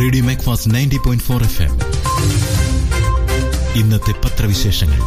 radio Macfast ninety point four F M ഇന്നത്തെ പത്രവിശേഷങ്ങൾ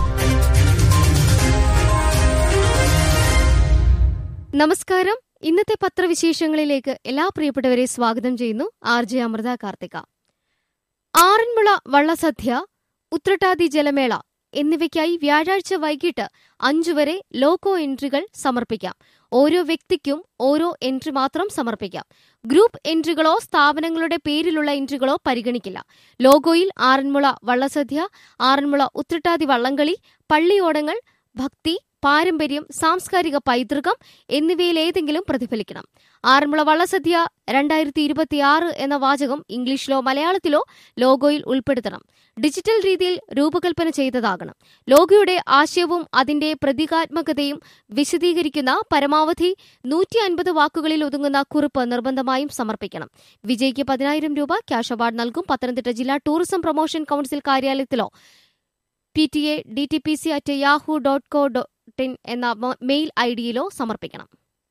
നമസ്കാരം ഇന്നത്തെ പത്രവിശേഷങ്ങളിലേക്ക് എല്ലാ പ്രിയപ്പെട്ടവരെ സ്വാഗതം ചെയ്യുന്നു ആർ ജെ അമൃത കാർത്തിക ആറന്മുള വള്ളസദ്യ ഉത്രട്ടാതി ജലമേള എന്നിവയ്ക്കായി വ്യാഴാഴ്ച വൈകിട്ട് അഞ്ചു വരെ ലോഗോ എൻട്രികൾ സമർപ്പിക്കാം ഓരോ വ്യക്തിക്കും ഓരോ എൻട്രി മാത്രം സമർപ്പിക്കാം ഗ്രൂപ്പ് എൻട്രികളോ സ്ഥാപനങ്ങളുടെ പേരിലുള്ള എൻട്രികളോ പരിഗണിക്കില്ല ലോഗോയിൽ ആറന്മുള വള്ളസദ്യ ആറന്മുള ഉത്രട്ടാതി വള്ളംകളി പള്ളിയോടങ്ങൾ ഭക്തി പാരമ്പര്യം സാംസ്കാരിക പൈതൃകം എന്നിവയിലേതെങ്കിലും പ്രതിഫലിക്കണം ആറന്മുള വള്ളസദ്യ രണ്ടായിരത്തി ഇരുപത്തിയാറ് എന്ന വാചകം ഇംഗ്ലീഷിലോ മലയാളത്തിലോ ലോഗോയിൽ ഉൾപ്പെടുത്തണം ഡിജിറ്റൽ രീതിയിൽ രൂപകൽപ്പന ചെയ്തതാകണം ലോഗോയുടെ ആശയവും അതിന്റെ പ്രതീകാത്മകതയും വിശദീകരിക്കുന്ന പരമാവധി നൂറ്റി അൻപത് വാക്കുകളിൽ ഒതുങ്ങുന്ന കുറിപ്പ് നിർബന്ധമായും സമർപ്പിക്കണം വിജയ്ക്ക് പതിനായിരം രൂപ ക്യാഷ് അവാർഡ് നൽകും പത്തനംതിട്ട ജില്ലാ ടൂറിസം പ്രൊമോഷൻ കൌൺസിൽ കാര്യാലയത്തിലോ P T A D T P C at Yahoo dot co dot in എന്ന മ- മെയിൽ ഐ ഡിയിലോ സമർപ്പിക്കണം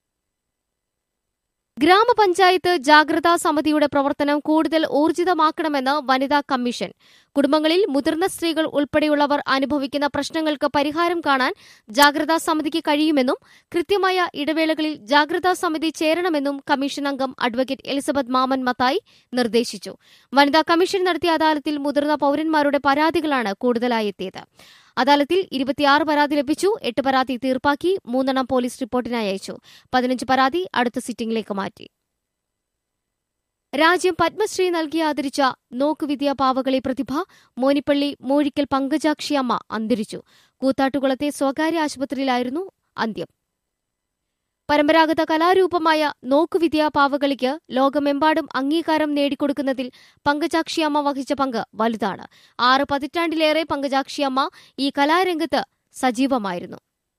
ഗ്രാമപഞ്ചായത്ത് ജാഗ്രതാ സമിതിയുടെ പ്രവർത്തനം കൂടുതൽ ഊർജിതമാക്കണമെന്ന് വനിതാ കമ്മീഷൻ കുടുംബങ്ങളിൽ മുതിർന്ന സ്ത്രീകൾ ഉൾപ്പെടെയുള്ളവർ അനുഭവിക്കുന്ന പ്രശ്നങ്ങൾക്ക് പരിഹാരം കാണാൻ ജാഗ്രതാ സമിതിക്ക് കഴിയുമെന്നും കൃത്യമായ ഇടവേളകളിൽ ജാഗ്രതാ സമിതി ചേരണമെന്നും കമ്മീഷൻ അംഗം അഡ്വക്കേറ്റ് എലിസബത്ത് മാമൻ മത്തായി നിർദ്ദേശിച്ചു വനിതാ കമ്മീഷൻ നടത്തിയ അദാലത്തിൽ മുതിർന്ന പൌരന്മാരുടെ പരാതികളാണ് കൂടുതലായി എത്തിയത് അദാലത്തിൽ ഇരുപത്തിയാറ് പരാതി ലഭിച്ചു എട്ട് പരാതി തീർപ്പാക്കി മൂന്നെണ്ണം പോലീസ് റിപ്പോർട്ടിനായി അയച്ചു പതിനഞ്ച് പരാതി അടുത്ത സിറ്റിംഗിലേക്ക് മാറ്റി രാജ്യം പത്മശ്രീ നൽകി ആദരിച്ച നോക്കുവിദ്യ പാവകളി പ്രതിഭ മോനിപ്പള്ളി മൂഴിക്കൽ പങ്കജാക്ഷി അമ്മ അന്തരിച്ചു കൂത്താട്ടുകുളത്തെ സ്വകാര്യ ആശുപത്രിയിലായിരുന്നു അന്ത്യം പരമ്പരാഗത കലാരൂപമായ നോക്കുവിദ്യ പാവകളിക്ക് ലോകമെമ്പാടും അംഗീകാരം നേടിക്കൊടുക്കുന്നതിൽ പങ്കജാക്ഷിയമ്മ വഹിച്ച പങ്ക് വലുതാണ് ആറ് പതിറ്റാണ്ടിലേറെ പങ്കജാക്ഷിയമ്മ ഈ കലാരംഗത്ത് സജീവമായിരുന്നു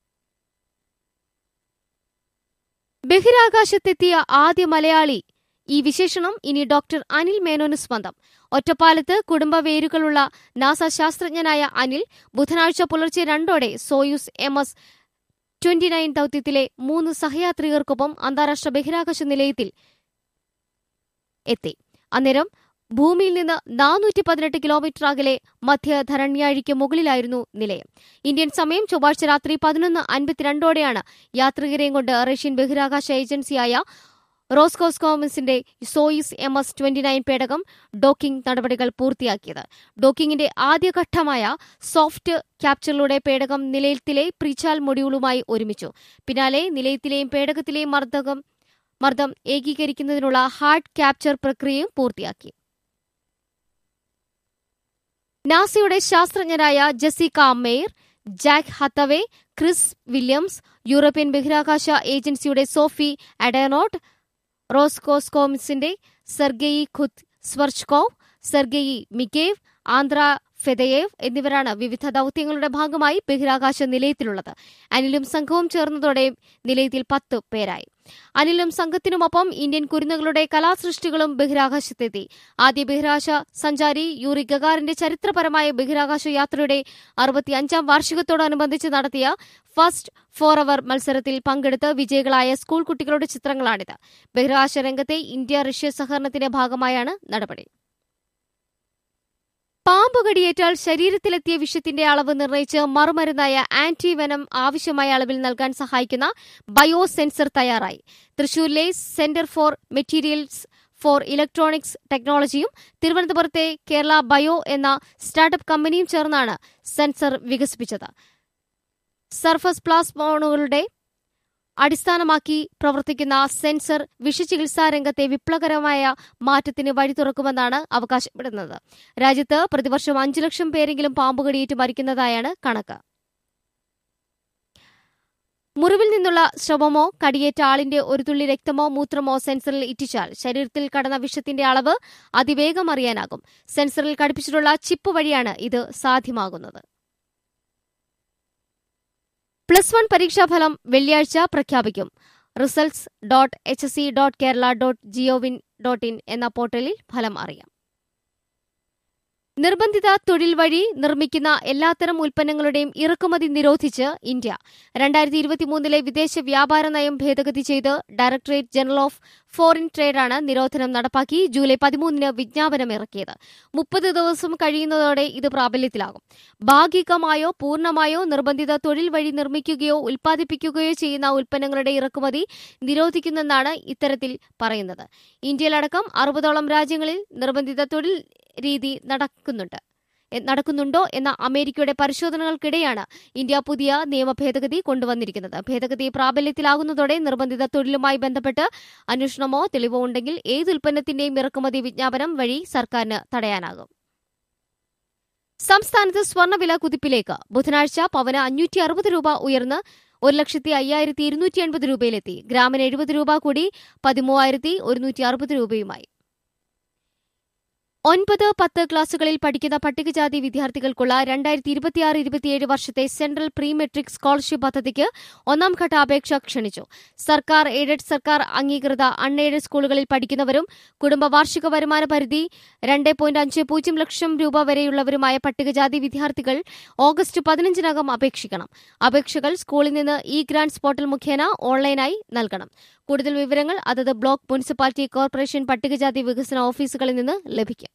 ബഹിരാകാശത്തെത്തിയ ആദ്യ മലയാളി ഈ വിശേഷണം ഇനി ഡോക്ടർ അനിൽ മേനോന് സ്വന്തം ഒറ്റപ്പാലത്ത് കുടുംബ വേരുകളുള്ള നാസ ശാസ്ത്രജ്ഞനായ അനിൽ ബുധനാഴ്ച പുലർച്ചെ രണ്ടോടെ Soyuz M S twenty nine ദൌത്യത്തിലെ മൂന്ന് സഹയാത്രികർക്കൊപ്പം അന്താരാഷ്ട്ര ബഹിരാകാശ നിലയത്തിൽ എത്തി അന്നേരം ഭൂമിയിൽ നിന്ന് നാനൂറ്റി പതിനെട്ട് കിലോമീറ്റർ അകലെ മധ്യധരണ്യാഴിക്ക് മുകളിലായിരുന്നു നിലയം ഇന്ത്യൻ സമയം ചൊവ്വാഴ്ച രാത്രി പതിനൊന്ന് അൻപത്തിരണ്ടോടെയാണ് യാത്രികരെയും കൊണ്ട് റഷ്യൻ ബഹിരാകാശ ഏജൻസിയായ റോസ്കോസ്കോമസിന്റെ Soyuz M S twenty nine പേടകം ഡോക്കിംഗ് നടപടികൾ പൂർത്തിയാക്കിയത് ഡോക്കിംഗിന്റെ ആദ്യഘട്ടമായ സോഫ്റ്റ് ക്യാപ്ചറിലൂടെ പേടകം നിലയത്തിലെ പ്രീചാൽ മൊഡ്യൂളുമായി ഒരുമിച്ചു പിന്നാലെ നിലയത്തിലെയും പേടകത്തിലെയും മർദ്ദകം മർദ്ദം ഏകീകരിക്കുന്നതിനുള്ള ഹാർഡ് ക്യാപ്ചർ പ്രക്രിയയും പൂർത്തിയാക്കി നാസയുടെ ശാസ്ത്രജ്ഞരായ Jessica Meir Jack Hathaway Chris Williams European ബഹിരാകാശ ഏജൻസിയുടെ സോഫി അഡനോട്ട് റോസ്കോസ്കോംസിന്റെ സെർഗെയി ഖുത് സ്വർച്കോവ് സെർഗെയി മിക്കേവ് ആന്ധ്ര ഫെദയേവ് എന്നിവരാണ് വിവിധ ദൌത്യങ്ങളുടെ ഭാഗമായി ബഹിരാകാശ നിലയത്തിലുള്ളത് അനിലും സംഘവും ചേർന്നതോടെ നിലയത്തിൽ പത്ത് പേരായി അനിലും സംഘത്തിനുമൊപ്പം ഇന്ത്യൻ കുരുന്നുകളുടെ കലാസൃഷ്ടികളും ബഹിരാകാശത്തെത്തി ആദ്യ ബഹിരാകാശ സഞ്ചാരി യൂറി ഗഗാറിന്റെ ചരിത്രപരമായ ബഹിരാകാശ യാത്രയുടെ അറുപത്തിയഞ്ചാം വാർഷികത്തോടനുബന്ധിച്ച് നടത്തിയ ഫസ്റ്റ് ഫോർ അവർ മത്സരത്തിൽ പങ്കെടുത്ത് വിജയികളായ സ്കൂൾ കുട്ടികളുടെ ചിത്രങ്ങളാണിത് ബഹിരാകാശ രംഗത്തെ ഇന്ത്യ റഷ്യ സഹകരണത്തിന്റെ ഭാഗമായാണ് നടപടി പാമ്പ് കടിയേറ്റാൽ ശരീരത്തിലെത്തിയ വിഷത്തിന്റെ അളവ് നിർണ്ണയിച്ച് മറുമരുന്നായ ആന്റിവെനം ആവശ്യമായ അളവിൽ നൽകാൻ സഹായിക്കുന്ന ബയോ സെൻസർ തയ്യാറായി തൃശൂരിലെ centre for materials for electronics ടെക്നോളജിയും തിരുവനന്തപുരത്തെ കേരള ബയോ എന്ന സ്റ്റാർട്ടപ്പ് കമ്പനിയും ചേർന്നാണ് സെൻസർ വികസിപ്പിച്ചത് സർഫസ് പ്ലാസ്മോണുകളുടെ അടിസ്ഥാനമാക്കി പ്രവർത്തിക്കുന്ന സെൻസർ വിഷചികിത്സാ രംഗത്തെ വിപ്ലവകരമായ മാറ്റത്തിന് വഴി തുറക്കുമെന്നാണ് അവകാശപ്പെടുന്നത് രാജ്യത്ത് പ്രതിവർഷം അഞ്ചു ലക്ഷം പേരെങ്കിലും പാമ്പുകടിയേറ്റ് മരിക്കുന്നതായാണ് കണക്ക് മുറിവിൽ നിന്നുള്ള ശ്രവമോ കടിയേറ്റ ആളിന്റെ ഒരു തുള്ളി രക്തമോ മൂത്രമോ സെൻസറിൽ ഇറ്റിച്ചാൽ ശരീരത്തിൽ കടന്ന വിഷത്തിന്റെ അളവ് അതിവേഗം അറിയാനാകും സെൻസറിൽ ഘടിപ്പിച്ചിട്ടുള്ള ചിപ്പ് വഴിയാണ് ഇത് സാധ്യമാകുന്നത് പ്ലസ് വൺ പരീക്ഷാഫലം വെള്ളിയാഴ്ച പ്രഖ്യാപിക്കും results dot H C dot Kerala dot GOV in dot in എന്ന പോർട്ടലിൽ ഫലം അറിയാം നിർബന്ധിത തൊഴിൽ വഴി നിർമ്മിക്കുന്ന എല്ലാത്തരം ഉൽപ്പന്നങ്ങളുടെയും ഇറക്കുമതി നിരോധിച്ച് ഇന്ത്യ രണ്ടായിരത്തി ഇരുപത്തിമൂന്നിലെ വിദേശ വ്യാപാര നയം ഭേദഗതി ചെയ്ത് ഡയറക്ടറേറ്റ് ജനറൽ ഓഫ് ഫോറിൻ ട്രേഡാണ് നിരോധനം നടപ്പാക്കി ജൂലൈ പതിമൂന്നിന് വിജ്ഞാപനം ഇറക്കിയത് മുപ്പത് ദിവസം കഴിയുന്നതോടെ ഇത് പ്രാബല്യത്തിലാകും ഭാഗികമായോ പൂർണ്ണമായോ നിർബന്ധിത തൊഴിൽ വഴി നിർമ്മിക്കുകയോ ഉൽപ്പാദിപ്പിക്കുകയോ ചെയ്യുന്ന ഉൽപ്പന്നങ്ങളുടെ ഇറക്കുമതി നിരോധിക്കുന്നെന്നാണ് ഇത്തരത്തിൽ പറയുന്നത് ഇന്ത്യയിലടക്കം അറുപതോളം രാജ്യങ്ങളിൽ നിർബന്ധിത തൊഴിൽ രീതി നടക്കുന്നുണ്ട് നടക്കുന്നുണ്ടോ എന്ന അമേരിക്കയുടെ പരിശോധനകൾക്കിടെയാണ് ഇന്ത്യ പുതിയ നിയമ ഭേദഗതി കൊണ്ടുവന്നിരിക്കുന്നത് ഭേദഗതി പ്രാബല്യത്തിലാകുന്നതോടെ നിർബന്ധിത തൊഴിലുമായി ബന്ധപ്പെട്ട് അന്വേഷണമോ തെളിവോ ഉണ്ടെങ്കിൽ ഏത് ഉൽപ്പന്നത്തിന്റെയും ഇറക്കുമതി വിജ്ഞാപനം വഴി സർക്കാരിന് തടയാനാകും സംസ്ഥാനത്ത് സ്വർണ്ണവില കുതിപ്പിലേക്ക് ബുധനാഴ്ച പവന് അഞ്ഞൂറ്റി അറുപത് രൂപ ഉയർന്ന് ഒരു ലക്ഷത്തി അയ്യായിരത്തി ഇരുന്നൂറ്റി എൺപത് രൂപയിലെത്തി ഗ്രാമിന് എഴുപത് രൂപ കൂടി പതിമൂവായിരത്തി ഒരുന്നൂറ്റി അറുപത് രൂപയുമായി ഒൻപത് പത്ത് ക്ലാസുകളിൽ പഠിക്കുന്ന പട്ടികജാതി വിദ്യാർത്ഥികൾക്കുള്ള രണ്ടായിരത്തി ഇരുപത്തിയാറ് ഇരുപത്തിയേഴ് വർഷത്തെ സെൻട്രൽ പ്രീ മെട്രിക് സ്കോളർഷിപ്പ് പദ്ധതിക്ക് ഒന്നാം ഘട്ട അപേക്ഷ ക്ഷണിച്ചു സർക്കാർ എയ്ഡഡ് സർക്കാർ അംഗീകൃത അൺഎയ്ഡഡ് സ്കൂളുകളിൽ പഠിക്കുന്നവരും കുടുംബ വാർഷിക വരുമാന പരിധി രണ്ട് പോയിന്റ് അഞ്ച് പൂജ്യം ലക്ഷം രൂപ വരെയുള്ളവരുമായ പട്ടികജാതി വിദ്യാർത്ഥികൾ ഓഗസ്റ്റ് പതിനഞ്ചിനകം അപേക്ഷിക്കണം അപേക്ഷകൾ സ്കൂളിൽ നിന്ന് ഇ ഗ്രാൻഡ്സ് പോർട്ടൽ മുഖേന ഓൺലൈനായി നൽകണം കൂടുതൽ വിവരങ്ങൾ അതത് ബ്ലോക്ക് മുനിസിപ്പാലിറ്റി കോർപ്പറേഷൻ പട്ടികജാതി വികസന ഓഫീസുകളിൽ നിന്ന് ലഭിക്കും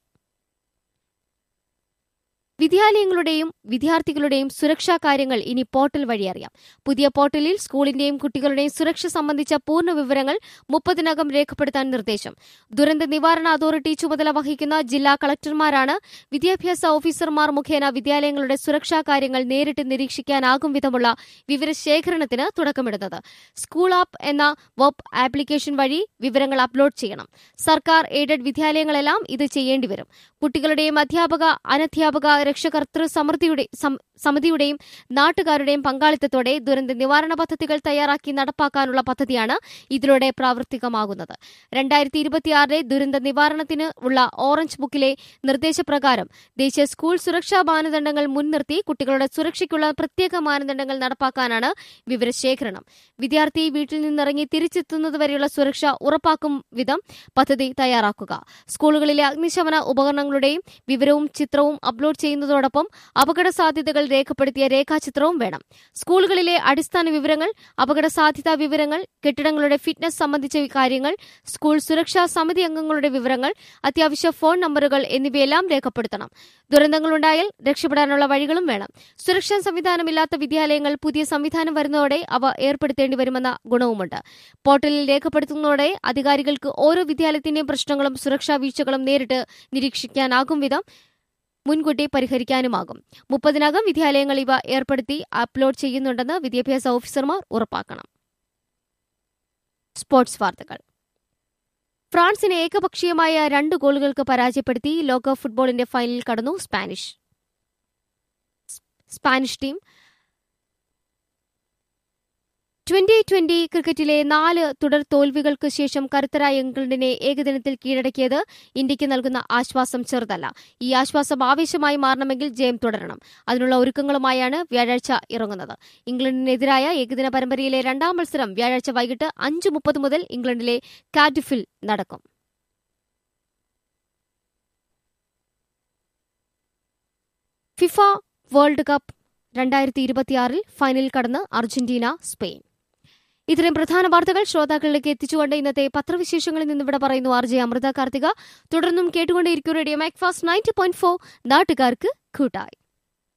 വിദ്യാലയങ്ങളുടെയും വിദ്യാർത്ഥികളുടെയും സുരക്ഷാ കാര്യങ്ങൾ ഇനി പോർട്ടൽ വഴി അറിയാം പുതിയ പോർട്ടലിൽ സ്കൂളിന്റെയും കുട്ടികളുടെയും സുരക്ഷ സംബന്ധിച്ച പൂർണ്ണ വിവരങ്ങൾ മുപ്പതിനകം രേഖപ്പെടുത്താൻ നിർദ്ദേശം ദുരന്ത നിവാരണ അതോറിറ്റി ചുമതല വഹിക്കുന്ന ജില്ലാ കളക്ടർമാരാണ് വിദ്യാഭ്യാസ ഓഫീസർമാർ മുഖേന വിദ്യാലയങ്ങളുടെ സുരക്ഷാ കാര്യങ്ങൾ നേരിട്ട് നിരീക്ഷിക്കാനാകും വിധമുള്ള വിവരശേഖരണത്തിന് തുടക്കമിടുന്നത് സ്കൂൾ ആപ്പ് എന്ന വെബ് ആപ്ലിക്കേഷൻ വഴി വിവരങ്ങൾ അപ്ലോഡ് ചെയ്യണം സർക്കാർ എയ്ഡഡ് വിദ്യാലയങ്ങളെല്ലാം ഇത് ചെയ്യേണ്ടിവരും കുട്ടികളുടെയും അധ്യാപക അനധ്യാപക രക്ഷകർത്തൃ സമൃദ്ധിയുടെ സമിതിയുടെയും നാട്ടുകാരുടെയും പങ്കാളിത്തത്തോടെ ദുരന്ത നിവാരണ പദ്ധതികൾ തയ്യാറാക്കി നടപ്പാക്കാനുള്ള പദ്ധതിയാണ് ഇതിലൂടെ പ്രാവർത്തികമാകുന്നത് രണ്ടായിരത്തി ഇരുപത്തിയാറിലെ ദുരന്ത നിവാരണത്തിന് ഉള്ള ഓറഞ്ച് ബുക്കിലെ നിർദ്ദേശപ്രകാരം ദേശീയ സ്കൂൾ സുരക്ഷാ മാനദണ്ഡങ്ങൾ മുൻനിർത്തി കുട്ടികളുടെ സുരക്ഷയ്ക്കുള്ള പ്രത്യേക മാനദണ്ഡങ്ങൾ നടപ്പാക്കാനാണ് വിവരശേഖരണം വിദ്യാർത്ഥി വീട്ടിൽ നിന്നിറങ്ങി തിരിച്ചെത്തുന്നതുവരെയുള്ള സുരക്ഷ ഉറപ്പാക്കും വിധം പദ്ധതി തയ്യാറാക്കുക സ്കൂളുകളിലെ അഗ്നിശമന ഉപകരണങ്ങളുടെയും വിവരവും ചിത്രവും അപ്ലോഡ് ചെയ്യുന്നതോടൊപ്പം അപകട സാധ്യതകൾ രേഖപ്പെടുത്തിയ രേഖാചിത്രവും വേണം സ്കൂളുകളിലെ അടിസ്ഥാന വിവരങ്ങൾ അപകട സാധ്യതാ വിവരങ്ങൾ കെട്ടിടങ്ങളുടെ ഫിറ്റ്നസ് സംബന്ധിച്ച കാര്യങ്ങൾ സ്കൂൾ സുരക്ഷാ സമിതി അംഗങ്ങളുടെ വിവരങ്ങൾ അത്യാവശ്യ ഫോൺ നമ്പറുകൾ എന്നിവയെല്ലാം രേഖപ്പെടുത്തണം ദുരന്തങ്ങളുണ്ടായാൽ രക്ഷപ്പെടാനുള്ള വഴികളും വേണം സുരക്ഷാ സംവിധാനമില്ലാത്ത വിദ്യാലയങ്ങൾ പുതിയ സംവിധാനം വരുന്നതോടെ അവ ഏർപ്പെടുത്തേണ്ടി വരുമെന്ന ഗുണവുമുണ്ട് പോർട്ടലിൽ രേഖപ്പെടുത്തുന്നതോടെ അധികാരികൾക്ക് ഓരോ വിദ്യാലയത്തിന്റെയും പ്രശ്നങ്ങളും സുരക്ഷാ വീഴ്ചകളും നേരിട്ട് നിരീക്ഷിക്കാനാകും വിധം മുൻകൂട്ടി പരിഹരിക്കാനുമാകും മുപ്പതിനകം വിദ്യാലയങ്ങൾ ഇവ ഏർപ്പെടുത്തി അപ്ലോഡ് ചെയ്യുന്നുണ്ടെന്ന് വിദ്യാഭ്യാസ ഓഫീസർമാർ ഉറപ്പാക്കണം സ്പോർട്സ് വാർത്തകൾ ഫ്രാൻസിനെ ഏകപക്ഷീയമായ രണ്ട് ഗോളുകൾക്ക് പരാജയപ്പെടുത്തി ലോക ഫുട്ബോളിന്റെ ഫൈനലിൽ കടന്നു Spanish Spanish team twenty twenty ക്രിക്കറ്റിലെ നാല് തുടർ തോൽവികൾക്ക് ശേഷം കരുത്തരായ ഇംഗ്ലണ്ടിനെ ഏകദിനത്തിൽ കീഴടക്കിയത് ഇന്ത്യക്ക് നൽകുന്ന ആശ്വാസം ചെറുതല്ല ഈ ആശ്വാസം ആവേശമായി മാറണമെങ്കിൽ ജയം തുടരണം അതിനുള്ള ഒരുക്കങ്ങളുമായാണ് വ്യാഴാഴ്ച ഇറങ്ങുന്നത് ഇംഗ്ലണ്ടിനെതിരായ ഏകദിന പരമ്പരയിലെ രണ്ടാം മത്സരം വ്യാഴാഴ്ച വൈകിട്ട് അഞ്ച് മുപ്പത് മുതൽ ഇംഗ്ലണ്ടിലെ കാർഡിഫിൽ നടക്കും ഫിഫ വേൾഡ് കപ്പ് രണ്ടായിരത്തി ഇരുപത്തിയാറിൽ ഫൈനലിൽ കടന്ന് അർജന്റീന സ്പെയിൻ ഇത്രയും പ്രധാന വാർത്തകൾ ശ്രോതാക്കളിലേക്ക് എത്തിച്ചുകൊണ്ട് ഇന്നത്തെ പത്രവിശേഷങ്ങളിൽ നിന്ന് ഇവിടെ പറയുന്നു ആർ ജെ അമൃത കാർത്തിക തുടർന്നും കേട്ടുകൊണ്ടേയിരിക്കും radio Macfast ninety point four നാട്ടുകാർക്ക് കൂട്ടായി